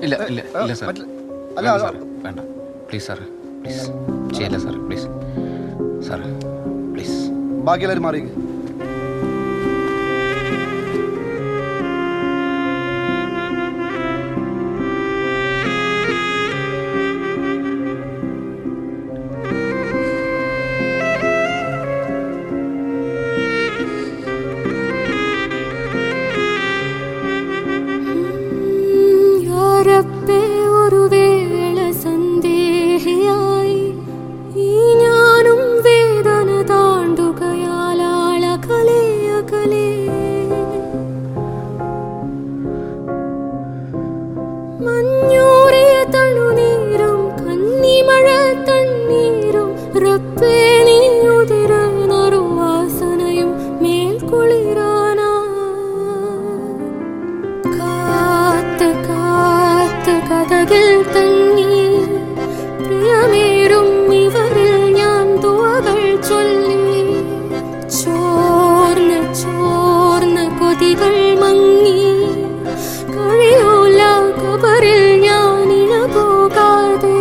ഇല്ല ഇല്ല ഇല്ല സാർ മറ്റില്ല- അല്ല വേണ്ട അല്ല, സാർ വേണ്ട പ്ലീസ് സാർ പ്ലീസ് ചെയ്യില്ല സാർ പ്ലീസ് സാർ പ്ലീസ് ബാക്കി എല്ലാവരും മാറി യാരപ്പേ ഒരു വേള സന്ദേഹിയായി ഈ ഞാനും വേദന താണ്ടുകയാലാളകലേ അകലേ മഞ്ഞൂറിയ തണുനീരും കന്നിമഴ തണ്ണീരും റബ്ബേ നീ ഉതിരുന്നൊരു വാസനയും മേൽക്കുളിരാനാ കാത്ത് കാത്ത് കഥകിൽ തങ്ങി പ്രിയമേറും ഇവരിൽ ഞാൻ തുവകൾ ചൊല്ലി ചോർന്ന് ചോർന്ന് കൊതികൾ മങ്ങി കഴിയൂല കബറിൽ ഞാൻ ഇണ പോകാതെ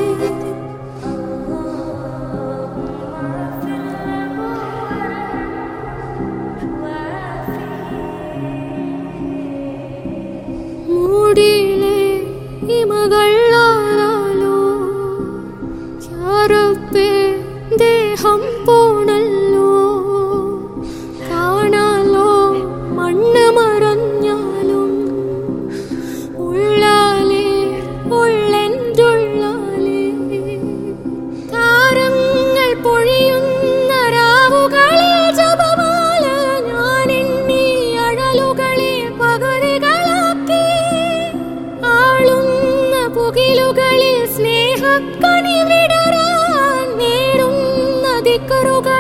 മൂടിയിലെ ഇമകളാലോ യാരപ്പേ ദേഹം പോണല്ലോ കാണാലോ മണ്ണ് മറഞ്ഞാലും ഉള്ളാലേ ഉള്ളെന്തുള്ളാലേ താരങ്ങൾ പൊഴിയുന്ന രാവുകളിൽ ജപമാല ഞാൻ എണ്ണി അഴലുകളെ പകുതികളാക്കി ആളുന്ന പുകിലുകളിൽ സ്നേഹക്കണി വിടരാൻ നേടുന്ന ദിക്കറുകൾ